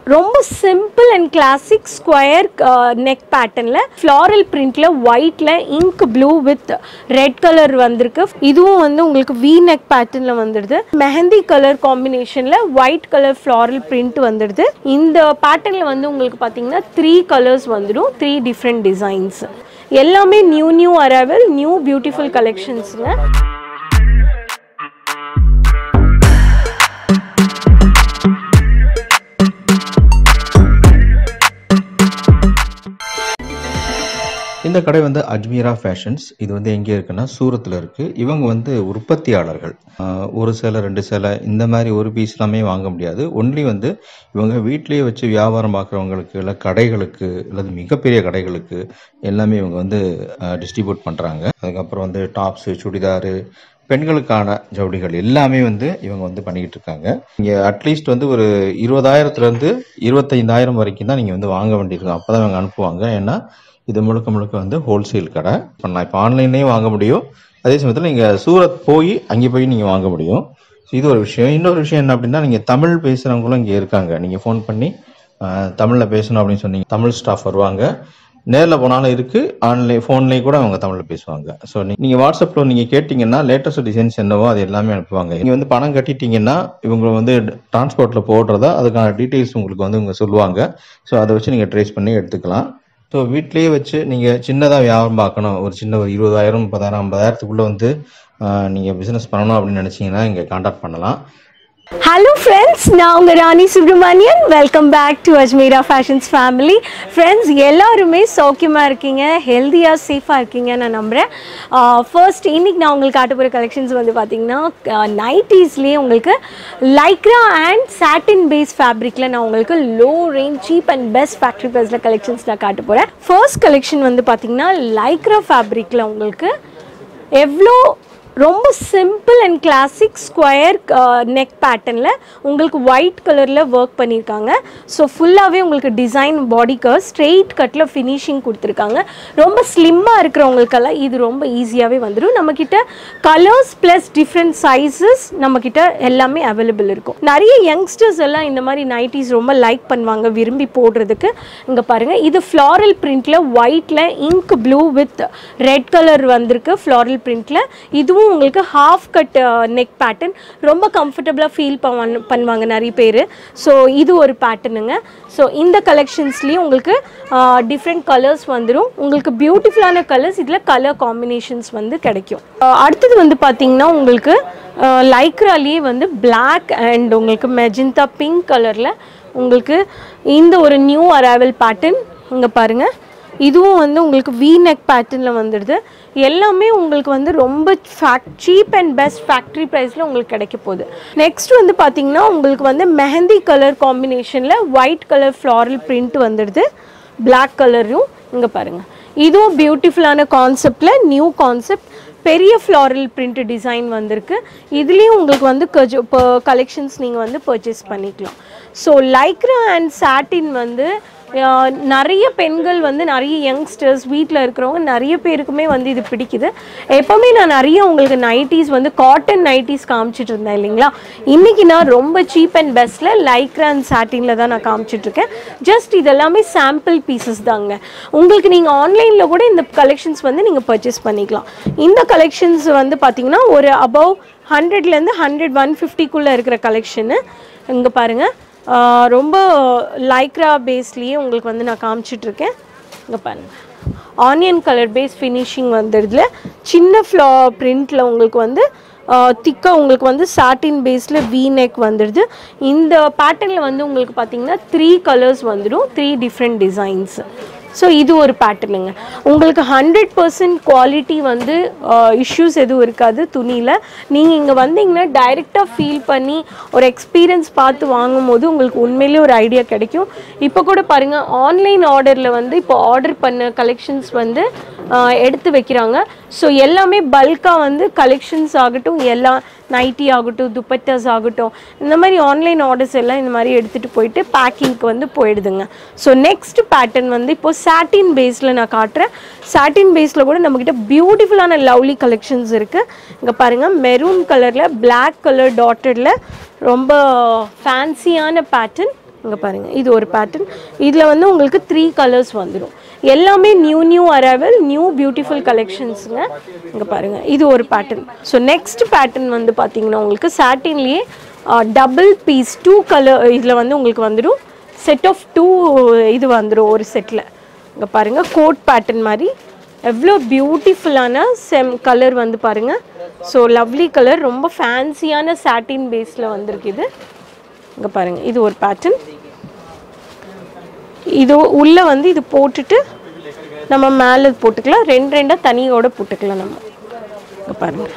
ரொம்ப simple and classic square neck பேட்டர்னில் floral பிரிண்டில் ஒயிட்டில் ink blue with red colour வந்திருக்கு இதுவும் வந்து உங்களுக்கு வி நெக் பேட்டர்னில் வந்துடுது மெஹந்தி கலர் காம்பினேஷனில் ஒயிட் கலர் ஃப்ளாரல் பிரிண்ட் வந்துடுது இந்த பேட்டர்னில் வந்து உங்களுக்கு பார்த்தீங்கன்னா த்ரீ கலர்ஸ் வந்துடும் த்ரீ டிஃப்ரெண்ட் டிசைன்ஸ் எல்லாமே new new arrival new beautiful கலெக்ஷன்ஸுங்க இந்த கடை வந்து அஜ்மீரா ஃபேஷன்ஸ் இது வந்து எங்கே இருக்குன்னா சூரத்தில் இருக்குது இவங்க வந்து உற்பத்தியாளர்கள் ஆஹ் ஒரு சேலை ரெண்டு சேலை இந்த மாதிரி ஒரு பீஸ் எல்லாமே வாங்க முடியாது ஒன்லி வந்து இவங்க வீட்டிலேயே வச்சு வியாபாரம் பார்க்குறவங்களுக்கு இல்லை கடைகளுக்கு அல்லது மிகப்பெரிய கடைகளுக்கு எல்லாமே இவங்க வந்து டிஸ்ட்ரிபியூட் பண்ணுறாங்க அதுக்கப்புறம் வந்து டாப்ஸு சுடிதாரு பெண்களுக்கான ஜவுளிகள் எல்லாமே வந்து இவங்க வந்து பண்ணிக்கிட்டு இருக்காங்க இங்கே அட்லீஸ்ட் வந்து ஒரு இருபதாயிரத்துலேருந்து இருபத்தைந்தாயிரம் வரைக்கும் தான் நீங்கள் வந்து வாங்க வேண்டியிருக்கும் அப்போ தான் இவங்க அனுப்புவாங்க ஏன்னா இது முழுக்க முழுக்க வந்து ஹோல்சேல் கடை பண்ணலாம் இப்போ ஆன்லைன்லேயும் வாங்க முடியும் அதே சமயத்தில் நீங்கள் சூரத் போய் அங்கே போய் நீங்கள் வாங்க முடியும் ஸோ இது ஒரு விஷயம் இன்னொரு விஷயம் என்ன அப்படின்னா நீங்கள் தமிழ் பேசுகிறவங்களும் இங்கே இருக்காங்க நீங்கள் ஃபோன் பண்ணி தமிழில் பேசணும் அப்படின்னு சொன்னீங்க தமிழ் ஸ்டாஃப் வருவாங்க நேரில் போனாலும் இருக்குது ஆன்லைன் ஃபோன்லேயே கூட அவங்க தமிழில் பேசுவாங்க ஸோ நீங்கள் வாட்ஸ்அப்பில் நீங்கள் கேட்டிங்கன்னா லேட்டஸ்ட் டிசைன்ஸ் என்னவோ அது எல்லாமே அனுப்புவாங்க நீங்கள் வந்து பணம் கட்டிட்டீங்கன்னா இவங்க வந்து டிரான்ஸ்போர்ட்டில் போடுறதா அதுக்கான டீட்டெயில்ஸ் உங்களுக்கு வந்து இவங்க சொல்லுவாங்க ஸோ அதை வச்சு நீங்கள் ட்ரேஸ் பண்ணி எடுத்துக்கலாம் ஸோ வீட்லேயே வச்சு நீங்கள் சின்னதாக வியாபாரம் பார்க்கணும் ஒரு சின்ன ஒரு இருபதாயிரம் முப்பதாயிரம் ஐம்பதாயிரத்துக்குள்ளே வந்து நீங்கள் பிஸ்னஸ் பண்ணணும் அப்படின்னு நினச்சிங்கன்னா இங்கே காண்டாக்ட் பண்ணலாம் ஹலோ ஃப்ரெண்ட்ஸ் நான் உங்கள் Rani Subramanian welcome back to Ajmeera fashions family friends எல்லாருமே சௌக்கியமாக இருக்கீங்க ஹெல்த்தியாக சேஃபாக இருக்கீங்க நான் நம்புகிறேன் ஃபர்ஸ்ட் இன்னைக்கு நான் உங்களுக்கு காட்ட போகிற கலெக்ஷன்ஸ் வந்து பார்த்தீங்கன்னா நைட்டிஸ்லேயே உங்களுக்கு லைக்ரா அண்ட் சாட்டின் பேஸ் ஃபேப்ரிக்கில் நான் உங்களுக்கு low range cheap and best factory ப்ரைஸில் கலெக்ஷன்ஸ் நான் காட்ட போகிறேன் ஃபர்ஸ்ட் கலெக்ஷன் வந்து பார்த்தீங்கன்னா லைக்ரா ஃபேப்ரிக்கில் உங்களுக்கு எவ்வளோ ரொம்ப simple and classic square neck பேட்டர்னில் உங்களுக்கு ஒயிட் கலரில் ஒர்க் பண்ணியிருக்காங்க ஸோ ஃபுல்லாகவே உங்களுக்கு டிசைன் பாடிக்கு ஸ்ட்ரெயிட் கட்டில் ஃபினிஷிங் கொடுத்துருக்காங்க ரொம்ப ஸ்லிம்மாக இருக்கிறவங்களுக்கெல்லாம் இது ரொம்ப ஈஸியாகவே வந்துடும் நம்மக்கிட்ட கலர்ஸ் ப்ளஸ் டிஃப்ரெண்ட் சைஸஸ் நம்மக்கிட்ட எல்லாமே அவைலபிள் இருக்கும் நிறைய யங்ஸ்டர்ஸ் எல்லாம் இந்த மாதிரி நைட்டிஸ் ரொம்ப லைக் பண்ணுவாங்க விரும்பி போடுறதுக்கு இங்கே பாருங்கள் இது ஃப்ளாரல் பிரிண்டில் ஒயிட்டில் ink blue with red colour வந்திருக்கு ஃப்ளாரல் பிரிண்டில் இதுவும் உங்களுக்கு ஹாஃப் கட் நெக் பேட்டர்ன் ரொம்ப கம்ஃபர்டபுளாக ஃபீல் பண்ணுவாங்க நிறைய பேர் ஸோ இது ஒரு பேட்டர்னுங்க ஸோ இந்த கலெக்ஷன்ஸ்லேயும் உங்களுக்கு டிஃப்ரெண்ட் கலர்ஸ் வந்துடும் உங்களுக்கு பியூட்டிஃபுல்லான கலர்ஸ் இதில் கலர் காம்பினேஷன்ஸ் வந்து கிடைக்கும் அஹ் அடுத்தது வந்து பார்த்தீங்கன்னா உங்களுக்கு லைக்ராலேயே வந்து பிளாக் அண்ட் உங்களுக்கு மெஜந்தா பிங்க் கலரில் உங்களுக்கு இந்த ஒரு நியூ அரைவல் பேட்டர்ன் இங்கே பாருங்கள் இதுவும் வந்து உங்களுக்கு வி நெக் பேட்டர்னில் வந்துடுது எல்லாமே உங்களுக்கு வந்து ரொம்ப fact cheap and best factory ப்ரைஸில் உங்களுக்கு கிடைக்க போகுது நெக்ஸ்ட் வந்து பார்த்தீங்கன்னா உங்களுக்கு வந்து மெஹந்தி கலர் காம்பினேஷனில் ஒயிட் கலர் ஃப்ளாரல் பிரிண்ட் வந்துடுது Black கலரும் இங்கே பாருங்கள் இதுவும் பியூட்டிஃபுல்லான கான்செப்டில் நியூ கான்செப்ட் பெரிய ஃப்ளாரல் பிரிண்ட் டிசைன் வந்திருக்கு இதுலேயும் உங்களுக்கு வந்து கொஞ்சம் இப்போ கலெக்ஷன்ஸ் நீங்கள் வந்து பர்ச்சேஸ் பண்ணிக்கலாம் ஸோ லைக்ரா அண்ட் சாட்டின் வந்து அஹ், நிறைய பெண்கள் வந்து நிறைய யங்ஸ்டர்ஸ் வீட்டில் இருக்கிறவங்க நிறைய பேருக்குமே வந்து இது பிடிக்குது எப்போவுமே நான் நிறைய உங்களுக்கு நைட்டிஸ் வந்து காட்டன் நைட்டிஸ் காமிச்சிட்டு இருந்தேன் இல்லைங்களா இன்னைக்கு நான் ரொம்ப சீப் அண்ட் பெஸ்ட்டில் லைக்ரா அண்ட் சாட்டினில் தான் நான் காமிச்சிட்டு இருக்கேன் ஜஸ்ட் இதெல்லாமே சாம்பிள் பீசஸ் தாங்க உங்களுக்கு நீங்கள் ஆன்லைனில் கூட இந்த கலெக்ஷன்ஸ் வந்து நீங்கள் பர்ச்சேஸ் பண்ணிக்கலாம் இந்த கலெக்ஷன்ஸ் வந்து பார்த்தீங்கன்னா ஒரு அபவ் ஹண்ட்ரட்லேருந்து ஹண்ட்ரட் ஒன் ஃபிஃப்டிக்குள்ளே இருக்கிற கலெக்ஷனு இங்கே பாருங்கள் ஆஹ் ரொம்ப லைக்ரா பேஸ்லேயே உங்களுக்கு வந்து நான் காமிச்சிட்டு இருக்கேன் இங்கே பாருங்க ஆனியன் கலர் பேஸ் ஃபினிஷிங் வந்துடுதுல சின்ன ஃப்ளா பிரிண்டில் உங்களுக்கு வந்து திக்காக உங்களுக்கு வந்து சாட்டின் பேஸில் வி நெக் வந்துடுது இந்த பேட்டர்னில் வந்து உங்களுக்கு பார்த்தீங்கன்னா த்ரீ கலர்ஸ் வந்துடும் த்ரீ டிஃப்ரெண்ட் டிசைன்ஸ் ஸோ இது ஒரு பேட்டர்னுங்க உங்களுக்கு ஹண்ட்ரட் பர்சன்ட் குவாலிட்டி வந்து இஷ்யூஸ் எதுவும் இருக்காது துணியில் நீங்கள் இங்கே வந்தீங்கன்னா டைரெக்டாக ஃபீல் பண்ணி ஒரு எக்ஸ்பீரியன்ஸ் பார்த்து வாங்கும் போது உங்களுக்கு உண்மையிலேயே ஒரு ஐடியா கிடைக்கும் இப்போ கூட பாருங்கள் ஆன்லைன் ஆர்டரில் வந்து இப்போ ஆர்டர் பண்ண கலெக்ஷன்ஸ் வந்து ஆஹ், எடுத்து வைக்கிறாங்க ஸோ எல்லாமே பல்காக வந்து கலெக்ஷன்ஸ் ஆகட்டும் எல்லா நைட்டி ஆகட்டும் துப்பட்டாஸ் ஆகட்டும் இந்த மாதிரி ஆன்லைன் ஆர்டர்ஸ் எல்லாம் இந்த மாதிரி எடுத்துகிட்டு போயிட்டு பேக்கிங்க்கு வந்து போயிடுதுங்க ஸோ நெக்ஸ்ட் பேட்டர்ன் வந்து இப்போ சாட்டின் பேஸில் நான் காட்டுறேன் சாட்டின் பேஸில் கூட நம்மக்கிட்ட பியூட்டிஃபுல்லான லவ்லி கலெக்ஷன்ஸ் இருக்குது இங்கே பாருங்கள் மெரூன் கலரில் Black கலர் டாட்டடில் ரொம்ப ஃபேன்சியான பேட்டர்ன் இங்கே பாருங்கள் இது ஒரு பேட்டர்ன் இதில் வந்து உங்களுக்கு த்ரீ கலர்ஸ் வந்துடும் எல்லாமே new new arrival new beautiful கலெக்ஷன்ஸுங்க இங்கே பாருங்கள் இது ஒரு பேட்டர்ன் ஸோ நெக்ஸ்ட் பேட்டர்ன் வந்து பார்த்தீங்கன்னா உங்களுக்கு சாட்டின்லேயே டபுள் பீஸ் டூ கலர் இதில் வந்து உங்களுக்கு வந்துடும் செட் ஆஃப் டூ இது வந்துடும் ஒரு செட்டில் இங்கே பாருங்கள் கோட் பேட்டர்ன் மாதிரி எவ்வளோ பியூட்டிஃபுல்லான செம் கலர் வந்து பாருங்கள் ஸோ லவ்லி கலர் ரொம்ப ஃபேன்சியான சாட்டின் பேஸில் வந்திருக்கு இது இங்கே பாருங்கள் இது ஒரு பேட்டர்ன் இது உள்ளே வந்து இது போட்டுட்டு நம்ம மேலே போட்டுக்கலாம் ரெண்டு ரெண்டாக தனியோட போட்டுக்கலாம் நம்ம இங்கே பாருங்கள்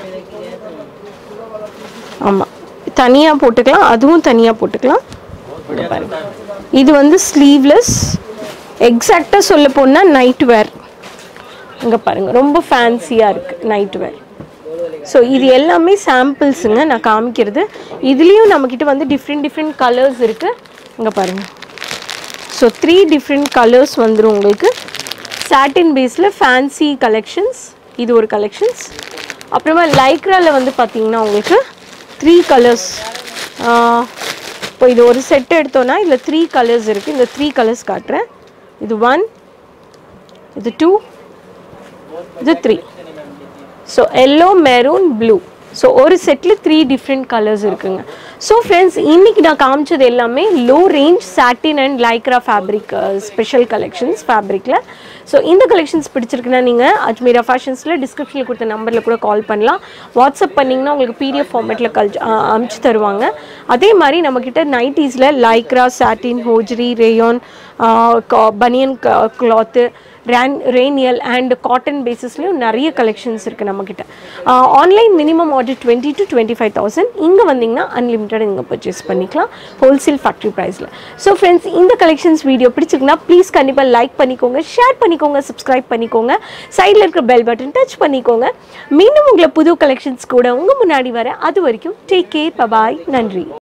ஆமாம் தனியாக போட்டுக்கலாம் அதுவும் தனியாக போட்டுக்கலாம் இங்க பாருங்க இது வந்து ஸ்லீவ்லெஸ் எக்ஸாக்டாக சொல்ல போனால் நைட் வேர் இங்கே பாருங்கள் ரொம்ப ஃபேன்சியாக இருக்குது நைட் வேர் ஸோ இது எல்லாமே சாம்பிள்ஸுங்க நான் காமிக்கிறது இதுலேயும் நம்மக்கிட்ட வந்து டிஃப்ரெண்ட் டிஃப்ரெண்ட் கலர்ஸ் இருக்குது இங்கே பாருங்கள் ஸோ த்ரீ டிஃப்ரெண்ட் கலர்ஸ் வந்துடும் உங்களுக்கு சாட்டின் பேஸில் ஃபேன்சி கலெக்ஷன்ஸ் இது ஒரு கலெக்ஷன்ஸ் அப்புறமா லைக்ராவில் வந்து பார்த்தீங்கன்னா உங்களுக்கு த்ரீ கலர்ஸ் இப்போ இது ஒரு செட் எடுத்தோன்னா இதில் த்ரீ கலர்ஸ் இருக்குது இந்த த்ரீ கலர்ஸ் காட்டுறேன் இது ஒன் இது டூ இது three so yellow maroon blue so ஒரு செட்டில் த்ரீ டிஃப்ரெண்ட் கலர்ஸ் இருக்குங்க ஸோ ஃப்ரெண்ட்ஸ் இன்னைக்கு நான் காமிச்சது எல்லாமே low range satin and lycra fabric special collections ஃபேப்ரிக்கில் ஸோ இந்த கலெக்ஷன்ஸ் பிடிச்சிருக்குன்னா நீங்கள் அஜ்மீரா ஃபேஷன்ஸில் டிஸ்கிரிப்ஷனில் கொடுத்த நம்பரில் கூட கால் பண்ணலாம் வாட்ஸ்அப் பண்ணிங்கன்னா உங்களுக்கு பிடிஎஃப் ஃபார்மேட்டில் கல் அமுச்சு தருவாங்க அதே மாதிரி நம்மக்கிட்ட நைட்டிஸில் லைக்ரா சாட்டின் ஹோஜ்ரி ரேயான் பனியன் கிளாத்து ரேன் ரேனியல் அண்ட் காட்டன் பேசிஸ்லேயும் நிறைய கலெக்ஷன்ஸ் இருக்குது நம்மக்கிட்ட online minimum order twenty to twenty five thousand இங்கே வந்தீங்கன்னா அன்லிமிட்டட் இங்கே பர்ச்சேஸ் பண்ணிக்கலாம் ஹோல்சேல் ஃபேக்ட்ரி ப்ரைஸில் ஸோ ஃப்ரெண்ட்ஸ் இந்த கலெக்ஷன்ஸ் வீடியோ பிடிச்சிருக்குன்னா ப்ளீஸ் கண்டிப்பாக லைக் பண்ணிக்கோங்க ஷேர் பண்ணிக்கோங்க சப்ஸ்கிரைப் பண்ணிக்கோங்க சைடில் இருக்கிற பெல் பட்டன் டச் பண்ணிக்கோங்க மீண்டும் உங்களை புது கலெக்ஷன்ஸ் கூட உங்கள் முன்னாடி வர அது வரைக்கும் டேக் கேர் பபாய் நன்றி